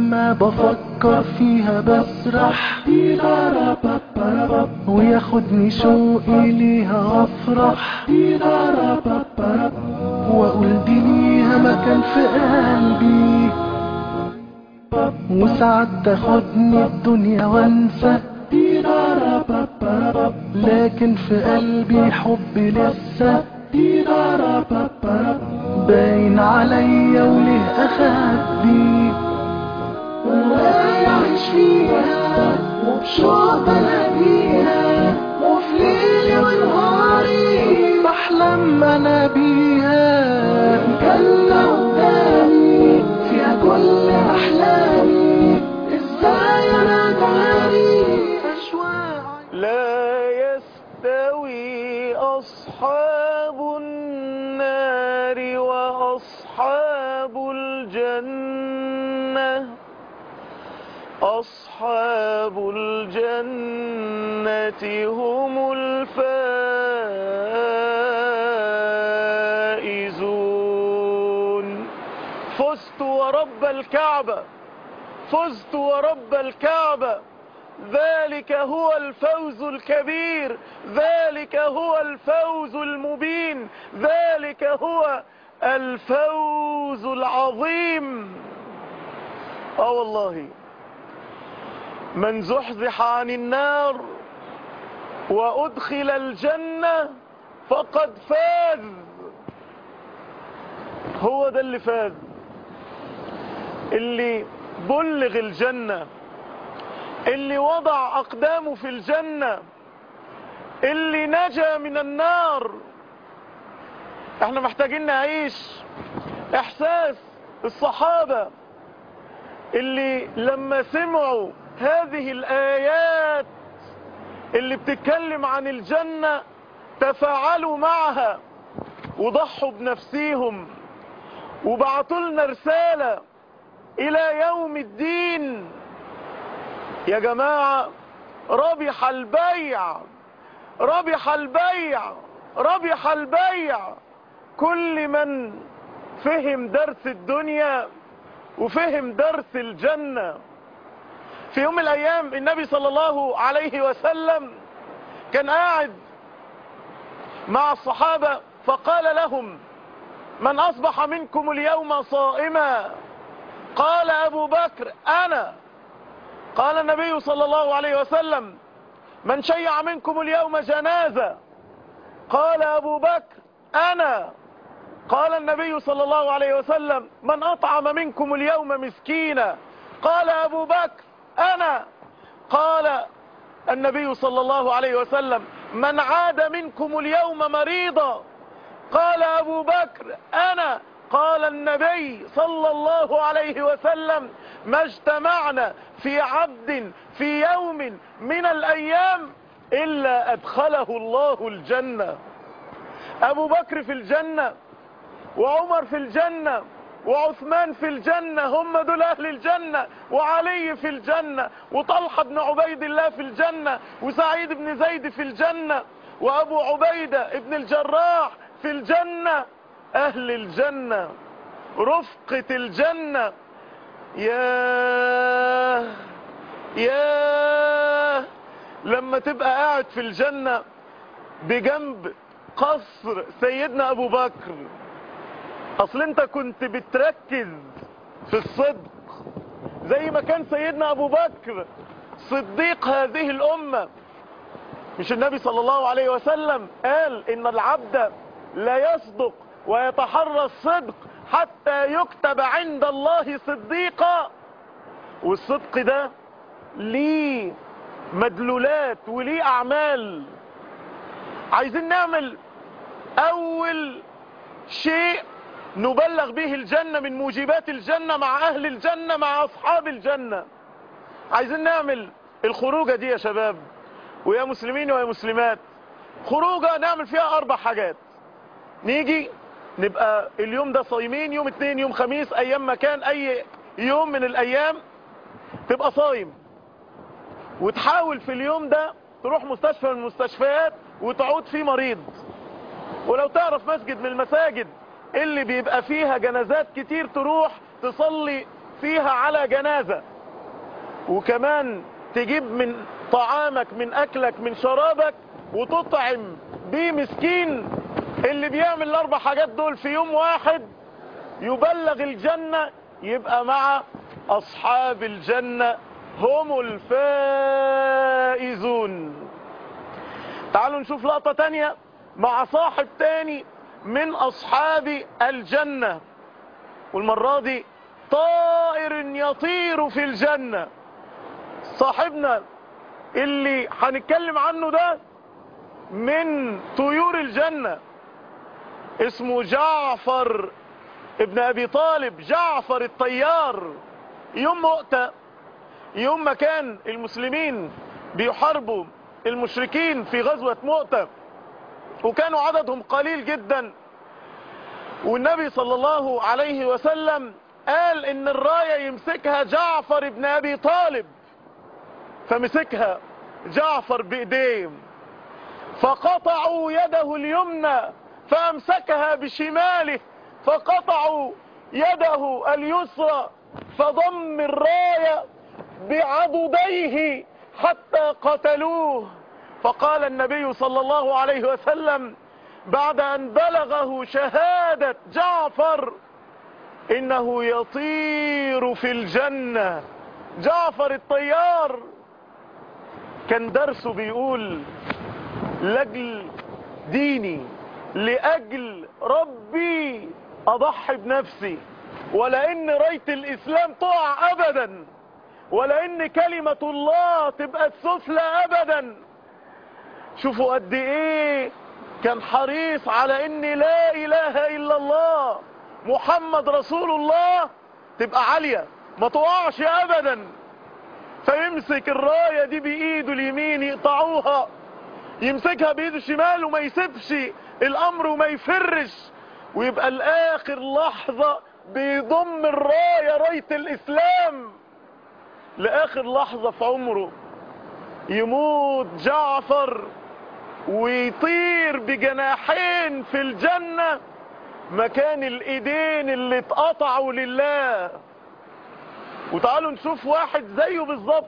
لما بفكر فيها بسرح وياخدني شوقي ليها افرح واقول دي ليها مكان في قلبي وساعات تاخدني الدنيا وانسى لكن في قلبي حب لسه باين عليا وليه اخبي وعايش فيها وبشوق بلاقيها وفي ليلي ونهاري بحلم انا بيها جنة قدامي فيها كل احلامي ازاي انا داري اشواقي لا يستوي أصحاب النار وأصحاب الجنة أصحاب الجنة هم الفائزون فزت ورب الكعبة فزت ورب الكعبة ذلك هو الفوز الكبير ذلك هو الفوز المبين ذلك هو الفوز العظيم اه والله من زحزح عن النار وادخل الجنة فقد فاز هو ده اللي فاز اللي بلغ الجنة اللي وضع أقدامه في الجنة اللي نجا من النار احنا محتاجين نعيش احساس الصحابة اللي لما سمعوا هذه الآيات اللي بتتكلم عن الجنة تفاعلوا معها وضحوا بنفسيهم وبعتوا لنا رسالة إلى يوم الدين يا جماعة ربح البيع ربح البيع ربح البيع كل من فهم درس الدنيا وفهم درس الجنة في يوم من الأيام النبي صلى الله عليه وسلم كان قاعد مع الصحابة فقال لهم من أصبح منكم اليوم صائما قال أبو بكر أنا قال النبي صلى الله عليه وسلم من شيع منكم اليوم جنازة قال أبو بكر أنا قال النبي صلى الله عليه وسلم من أطعم منكم اليوم مسكينا قال أبو بكر أنا قال النبي صلى الله عليه وسلم من عاد منكم اليوم مريضا قال أبو بكر أنا قال النبي صلى الله عليه وسلم ما اجتمعنا في عبد في يوم من الأيام إلا أدخله الله الجنة أبو بكر في الجنة وعمر في الجنة وعثمان في الجنة هم دول أهل الجنة وعلي في الجنة وطلحة بن عبيد الله في الجنة وسعيد بن زيد في الجنة وأبو عبيدة ابن الجراح في الجنة أهل الجنة رفقة الجنة يا يا لما تبقى قاعد في الجنة بجنب قصر سيدنا أبو بكر أصل أنت كنت بتركز في الصدق زي ما كان سيدنا أبو بكر صديق هذه الأمة مش النبي صلى الله عليه وسلم قال إن العبد لا يصدق ويتحرى الصدق حتى يكتب عند الله صديقا والصدق ده ليه مدلولات وليه أعمال عايزين نعمل أول شيء نبلغ به الجنة من موجبات الجنة مع أهل الجنة مع أصحاب الجنة عايزين نعمل الخروجة دي يا شباب ويا مسلمين ويا مسلمات خروجة نعمل فيها أربع حاجات نيجي نبقى اليوم ده صايمين يوم اتنين يوم خميس أيام مكان أي يوم من الأيام تبقى صايم وتحاول في اليوم ده تروح مستشفى من المستشفيات وتعود فيه مريض ولو تعرف مسجد من المساجد اللي بيبقى فيها جنازات كتير تروح تصلي فيها على جنازة وكمان تجيب من طعامك من اكلك من شرابك وتطعم بيه مسكين اللي بيعمل الاربع حاجات دول في يوم واحد يبلغ الجنة يبقى مع اصحاب الجنة هم الفائزون تعالوا نشوف لقطة تانية مع صاحب تاني من اصحاب الجنة والمرة دي طائر يطير في الجنة صاحبنا اللي هنتكلم عنه ده من طيور الجنة اسمه جعفر ابن ابي طالب جعفر الطيار يوم مؤتة يوم ما كان المسلمين بيحاربوا المشركين في غزوة مؤتة وكانوا عددهم قليل جدا والنبي صلى الله عليه وسلم قال ان الراية يمسكها جعفر ابن ابي طالب فمسكها جعفر بايديه فقطعوا يده اليمنى فامسكها بشماله فقطعوا يده اليسرى فضم الراية بعضديه حتى قتلوه فقال النبي صلى الله عليه وسلم بعد ان بلغه شهادة جعفر انه يطير في الجنة جعفر الطيار كان درسه بيقول لاجل ديني لاجل ربي اضحي بنفسي ولان راية الاسلام تقع ابدا ولان كلمة الله تبقى السفلى ابدا شوفوا قد ايه كان حريص على ان لا اله الا الله محمد رسول الله تبقى عالية ما تقعش ابدا فيمسك الراية دي بايده اليمين يقطعوها يمسكها بايده الشمال وما يسيبش الامر وما يفرش ويبقى الاخر لحظة بيضم الراية راية الاسلام لاخر لحظة في عمره يموت جعفر ويطير بجناحين في الجنة مكان الايدين اللي اتقطعوا لله وتعالوا نشوف واحد زيه بالظبط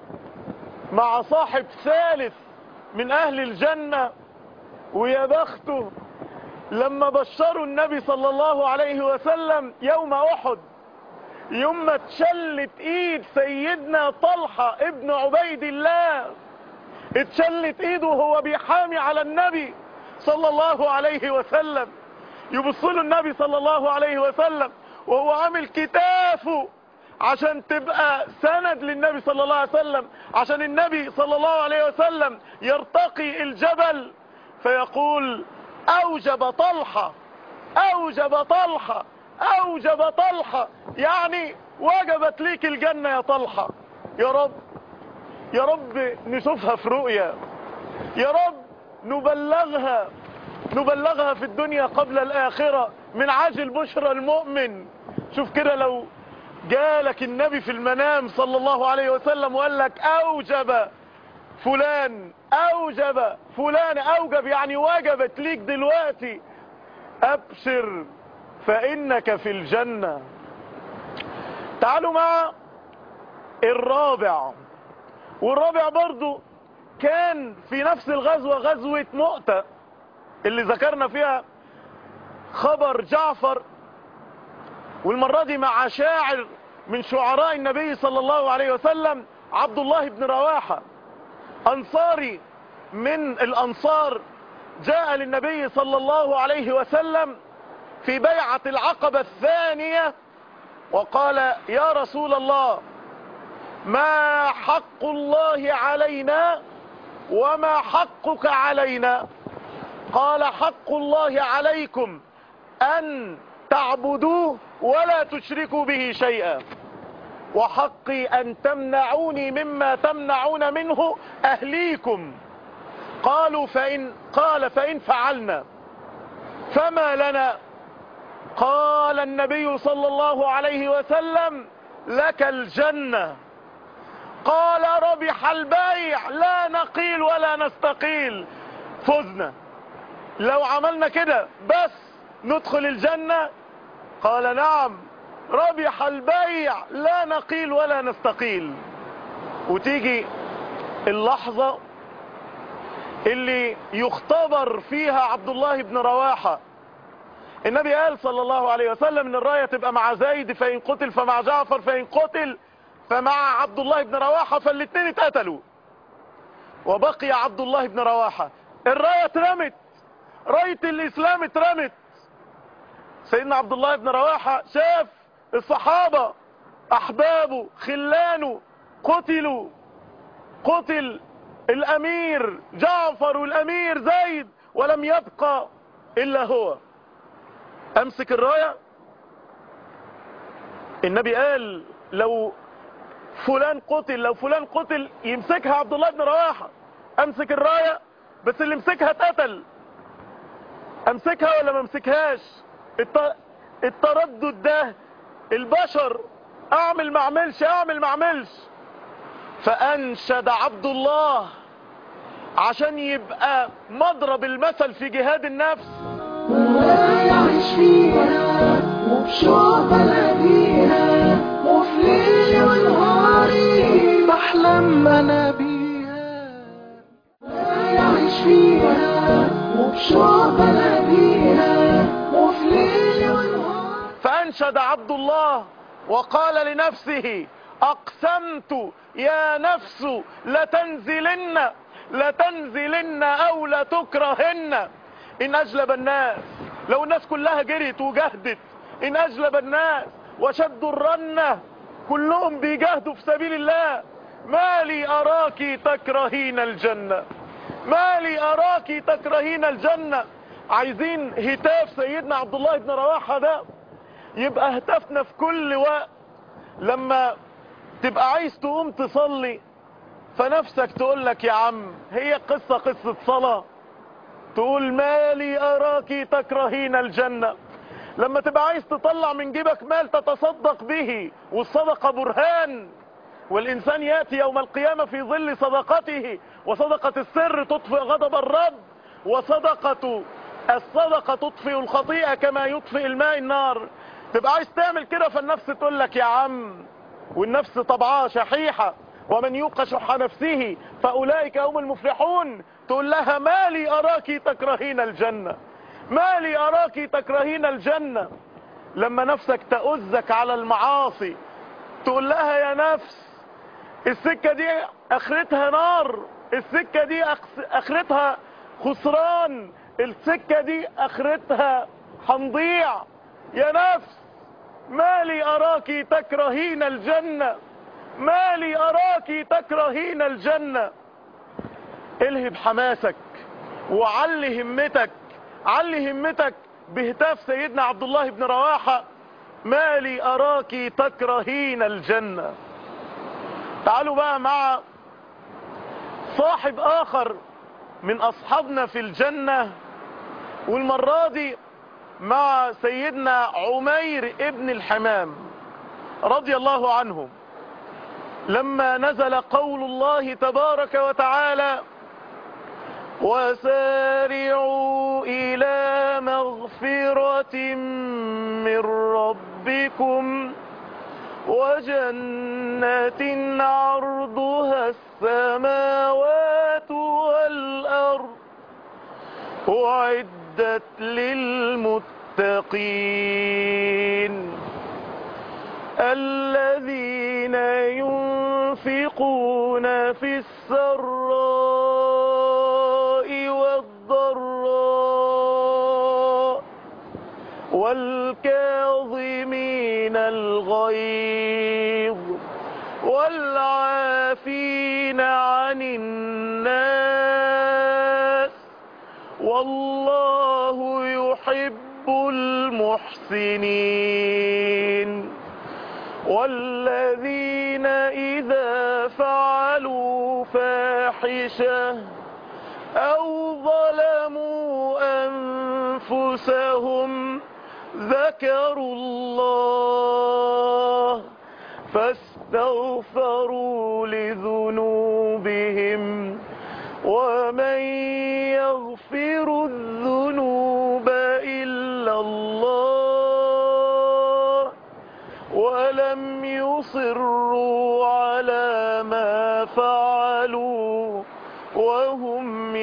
مع صاحب ثالث من اهل الجنة ويا بخته لما بشروا النبي صلى الله عليه وسلم يوم احد يوم ما اتشلت ايد سيدنا طلحة ابن عبيد الله اتشلت ايده وهو بيحامي على النبي صلى الله عليه وسلم يبص له النبي صلى الله عليه وسلم وهو عامل كتافه عشان تبقى سند للنبي صلى الله عليه وسلم عشان النبي صلى الله عليه وسلم يرتقي الجبل فيقول اوجب طلحة اوجب طلحة اوجب طلحة يعني وجبت ليك الجنة يا طلحة يا رب يا رب نشوفها في رؤيا يا رب نبلغها نبلغها في الدنيا قبل الآخرة من عاجل بشرى المؤمن شوف كده لو جالك النبي في المنام صلى الله عليه وسلم وقال لك أوجب فلان أوجب فلان أوجب يعني وجبت ليك دلوقتي أبشر فإنك في الجنة تعالوا مع الرابع والرابع برضو كان في نفس الغزوة غزوة مؤتة اللي ذكرنا فيها خبر جعفر والمرة دي مع شاعر من شعراء النبي صلى الله عليه وسلم عبد الله بن رواحة أنصاري من الأنصار جاء للنبي صلى الله عليه وسلم في بيعة العقبة الثانية وقال يا رسول الله ما حق الله علينا وما حقك علينا قال حق الله عليكم أن تعبدوه ولا تشركوا به شيئا وحقي أن تمنعوني مما تمنعون منه أهليكم قالوا فإن قال فإن فعلنا فما لنا قال النبي صلى الله عليه وسلم لك الجنة قال ربح البيع لا نقيل ولا نستقيل فزنا لو عملنا كده بس ندخل الجنة قال نعم ربح البيع لا نقيل ولا نستقيل وتيجي اللحظة اللي يختبر فيها عبد الله بن رواحة النبي قال صلى الله عليه وسلم ان الراية تبقى مع زيد فإن قتل فمع جعفر فإن قتل فمع عبد الله بن رواحة فالاتنين اتقتلوا وبقي عبد الله بن رواحة الراية اترمت راية الإسلام اترمت سيدنا عبد الله بن رواحة شاف الصحابة أحبابه خلانه قتلوا قتل الأمير جعفر والأمير زيد ولم يبقى إلا هو أمسك الراية النبي قال لو فلان قتل لو فلان قتل يمسكها عبد الله بن رواحة أمسك الراية بس اللي مسكها اتقتل أمسكها ولا ما امسكهاش الت... التردد ده البشر اعمل ما اعملش اعمل ما اعملش فانشد عبد الله عشان يبقى مضرب المثل في جهاد النفس ولا يعيش فيها وبشوق بلاقيها وفي ليلي ونهاري بحلم انا بيها ولا يعيش فيها وبشوق بلاقيها وفي ليلي ونهاري فانشد عبد الله وقال لنفسه اقسمت يا نفس لتنزلن لتنزلن او لتكرهن ان اجلب الناس لو الناس كلها جريت وجهدت ان اجلب الناس وشدوا الرنة كلهم بيجاهدوا في سبيل الله ما لي اراك تكرهين الجنة ما لي اراك تكرهين الجنة عايزين هتاف سيدنا عبد الله بن رواحة ده يبقى هتفنا في كل وقت لما تبقى عايز تقوم تصلي فنفسك تقول لك يا عم هي قصة قصة صلاة تقول مالي أراك تكرهين الجنة لما تبقى عايز تطلع من جيبك مال تتصدق به والصدقة برهان والإنسان يأتي يوم القيامة في ظل صدقته وصدقة السر تطفئ غضب الرب وصدقة الصدقة تطفئ الخطيئة كما يطفئ الماء النار تبقى عايز تعمل كده فالنفس تقول لك يا عم والنفس طبعها شحيحة ومن يوق شح نفسه فأولئك هم المفلحون تقول لها ما لي أراك تكرهين الجنة ما لي أراك تكرهين الجنة لما نفسك تأزك على المعاصي تقول لها يا نفس السكة دي اخرتها نار السكة دي أخس- اخرتها خسران السكة دي اخرتها هنضيع يا نفس ما لي أراك تكرهين الجنة ما لي أراك تكرهين الجنة الهب حماسك وعلي همتك علي همتك بهتاف سيدنا عبد الله بن رواحة ما لي أراك تكرهين الجنة تعالوا بقى مع صاحب آخر من أصحابنا في الجنة والمرة دي مع سيدنا عمير ابن الحمام رضي الله عنه لما نزل قول الله تبارك وتعالى وسارعوا إلى مغفرة من ربكم وجنة عرضها السماوات والأرض أعدت للمتقين الذين ينفقون في السراء والضراء والكاظمين الغيظ والعافين عن الناس والله يحب المحسنين والذين إذا فعلوا فاحشة أو ظلموا أنفسهم ذكروا الله فاستغفروا لذنوبهم ومن يغفر الذنوب إلا الله يصروا على ما فعلوا وهم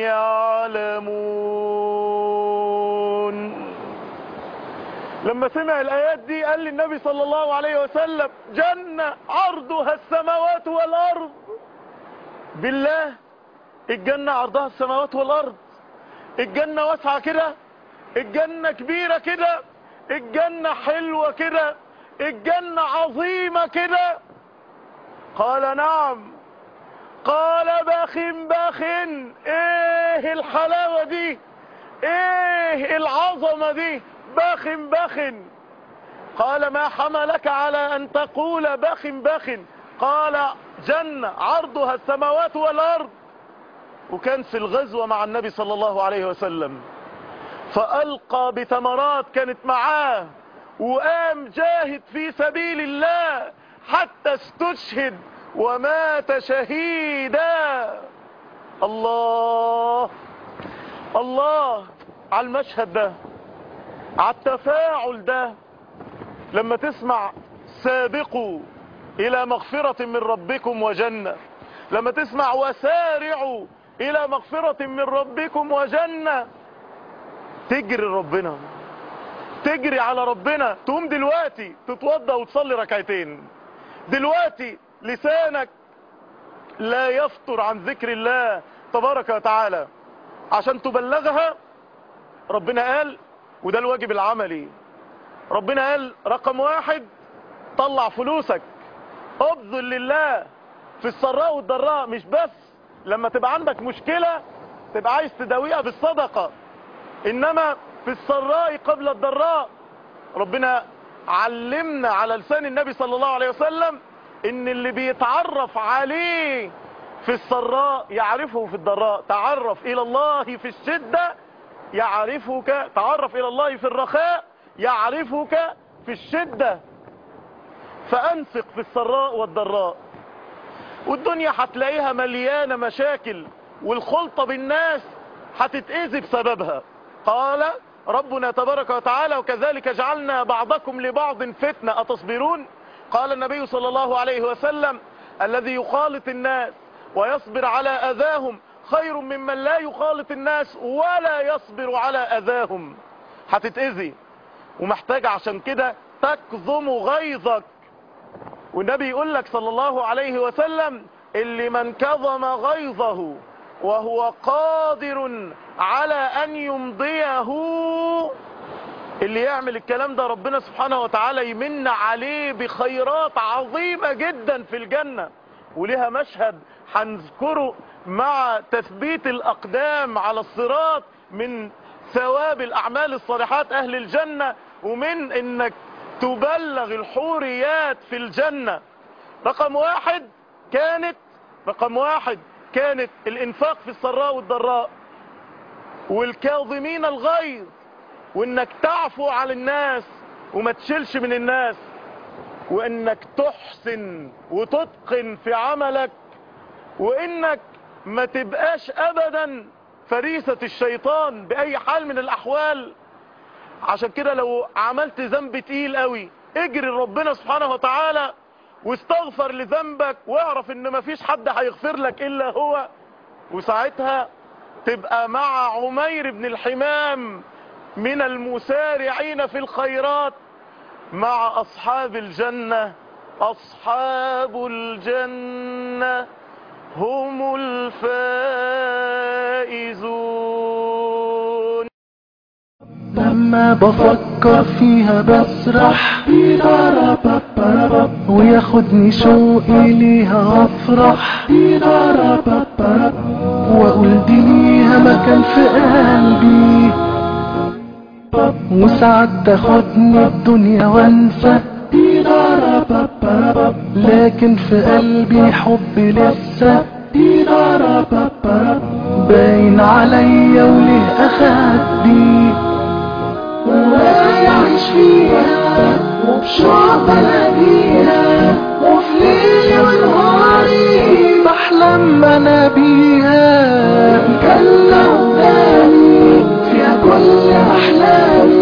يعلمون لما سمع الآيات دي قال للنبي صلى الله عليه وسلم جنة عرضها السماوات والأرض بالله الجنة عرضها السماوات والأرض الجنة واسعة كده الجنة كبيرة كده الجنة حلوة كده الجنة عظيمة كده قال نعم قال بخ بخ ايه الحلاوة دي ايه العظمة دي بخ بخ قال ما حملك على ان تقول بخ بخ قال جنة عرضها السماوات والارض وكان في الغزوة مع النبي صلى الله عليه وسلم فألقى بثمرات كانت معاه وقام جاهد في سبيل الله حتى استشهد ومات شهيدا الله الله على المشهد ده على التفاعل ده لما تسمع سابقوا إلى مغفرة من ربكم وجنة لما تسمع وسارعوا إلى مغفرة من ربكم وجنة تجري ربنا تجري على ربنا تقوم دلوقتي تتوضى وتصلي ركعتين دلوقتي لسانك لا يفطر عن ذكر الله تبارك وتعالى عشان تبلغها ربنا قال وده الواجب العملي ربنا قال رقم واحد طلع فلوسك ابذل لله في السراء والضراء مش بس لما تبقى عندك مشكلة تبقى عايز تداويها بالصدقة انما في السراء قبل الضراء ربنا علمنا على لسان النبي صلى الله عليه وسلم ان اللي بيتعرف عليه في السراء يعرفه في الضراء تعرف الى الله في الشدة يعرفك تعرف الى الله في الرخاء يعرفك في الشدة فانفق في السراء والضراء والدنيا هتلاقيها مليانة مشاكل والخلطة بالناس هتتأذي بسببها قال ربنا تبارك وتعالى وكذلك جعلنا بعضكم لبعض فتنة أتصبرون قال النبي صلى الله عليه وسلم الذي يخالط الناس ويصبر على أذاهم خير ممن لا يخالط الناس ولا يصبر على أذاهم هتتأذي ومحتاج عشان كده تكظم غيظك والنبي يقول لك صلى الله عليه وسلم اللي من كظم غيظه وهو قادر على ان يمضيه اللي يعمل الكلام ده ربنا سبحانه وتعالى يمن عليه بخيرات عظيمة جدا في الجنة ولها مشهد هنذكره مع تثبيت الاقدام على الصراط من ثواب الاعمال الصالحات اهل الجنة ومن انك تبلغ الحوريات في الجنة رقم واحد كانت رقم واحد كانت الانفاق في السراء والضراء والكاظمين الغيظ وانك تعفو على الناس وما تشيلش من الناس وانك تحسن وتتقن في عملك وانك ما تبقاش ابدا فريسة الشيطان باي حال من الاحوال عشان كده لو عملت ذنب تقيل قوي اجري ربنا سبحانه وتعالى واستغفر لذنبك واعرف ان مفيش حد هيغفر لك الا هو وساعتها تبقى مع عمير بن الحمام من المسارعين في الخيرات مع اصحاب الجنة اصحاب الجنة هم الفائزون لما بفكر فيها بسرح وياخدني شوقي ليها افرح واقول دي ليها مكان في قلبي وساعات تاخدني الدنيا وانسى لكن في قلبي حب لسه باين عليا وليه اخدي ويعيش فيها وبشوق بلاقيها وفي ليلي ونهاري بحلم انا بيها مجلة قدامي فيها كل احلامي